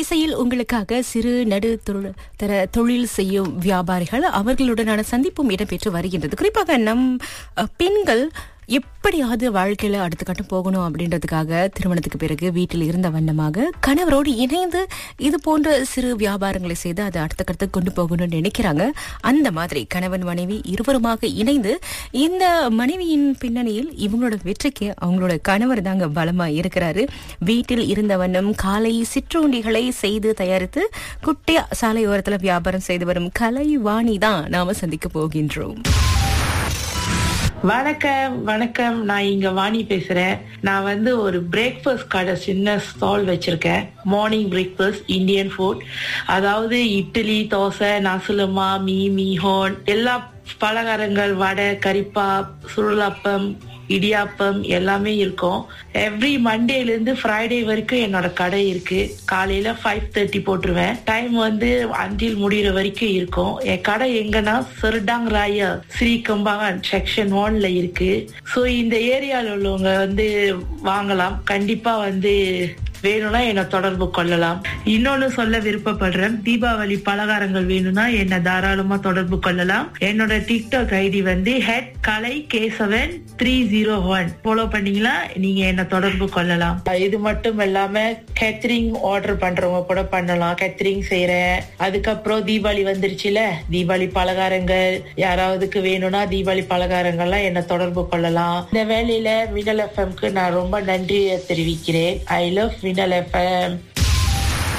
வரிசையில் உங்களுக்காக சிறு நடு தொழில் தர தொழில் செய்யும் வியாபாரிகள் அவர்களுடனான சந்திப்பும் இடம்பெற்று வருகின்றது குறிப்பாக நம் அஹ், பெண்கள் எப்படியாவது வாழ்க்கையில அடுத்த கட்டம் போகணும் அப்படின்றதுக்காக திருமணத்துக்கு பிறகு வீட்டில் இருந்த வண்ணமாக கணவரோடு இணைந்து இது போன்ற சிறு வியாபாரங்களை செய்து அதை அடுத்த கட்டத்துக்கு கொண்டு போகணும்னு நினைக்கிறாங்க அந்த மாதிரி கணவன் மனைவி இருவருமாக இணைந்து இந்த மனைவியின் பின்னணியில் இவங்களோட வெற்றிக்கு அவங்களோட கணவர் தாங்க பலமா இருக்கிறாரு வீட்டில் இருந்த வண்ணம் காலை சிற்றுண்டிகளை செய்து தயாரித்து குட்டி சாலையோரத்துல வியாபாரம் செய்து வரும் கலைவாணி தான் நாம சந்திக்க போகின்றோம் வணக்கம் வணக்கம் நான் இங்க வாணி பேசுறேன் நான் வந்து ஒரு பிரேக்ஃபாஸ்ட் கடை சின்ன ஸ்டால் வச்சிருக்கேன் மார்னிங் பிரேக்ஃபாஸ்ட் இந்தியன் ஃபுட் அதாவது இட்லி தோசை நசுலமா மீ மீஹோன் எல்லா பலகாரங்கள் வடை கரிப்பா சுருளப்பம் இடியாப்பம் எல்லாமே இருக்கும் எவ்ரி மண்டேல இருந்து ஃப்ரைடே வரைக்கும் என்னோட கடை இருக்கு காலையில ஃபைவ் தேர்ட்டி போட்டுருவேன் டைம் வந்து அஞ்சில் முடியிற வரைக்கும் இருக்கும் என் கடை எங்கன்னா Serdang Raya Seri Kembangan section ஒன்ல இருக்கு ஸோ இந்த ஏரியால உள்ளவங்க வந்து வாங்கலாம் கண்டிப்பா வந்து வேணும்னா என்னை தொடர்பு கொள்ளலாம் இன்னொன்னு சொல்ல விருப்பப்படுறேன் தீபாவளி பலகாரங்கள் வேணும்னா என்னை தாராளமா தொடர்பு கொள்ளலாம் என்னோட டிக்டாக் ஐடி வந்து ஹெட் Kalai Kesavan three zero one follow பண்ணீங்களா நீங்க என்ன தொடர்பு கொள்ளலாம் இது மட்டும் இல்லாம கேத்தரிங் ஆர்டர் பண்றவங்க கூட பண்ணலாம் கேத்தரிங் செய்யறேன் அதுக்கப்புறம் தீபாவளி வந்துருச்சுல தீபாவளி பலகாரங்கள் யாராவதுக்கு வேணும்னா தீபாவளி பலகாரங்கள்லாம் என்ன தொடர்பு கொள்ளலாம் இந்த வேலையில மின்னல் எஃப்எம்க்கு நான் ரொம்ப நன்றியை தெரிவிக்கிறேன் ஐ லவ் மின்னல் எஃப்எம்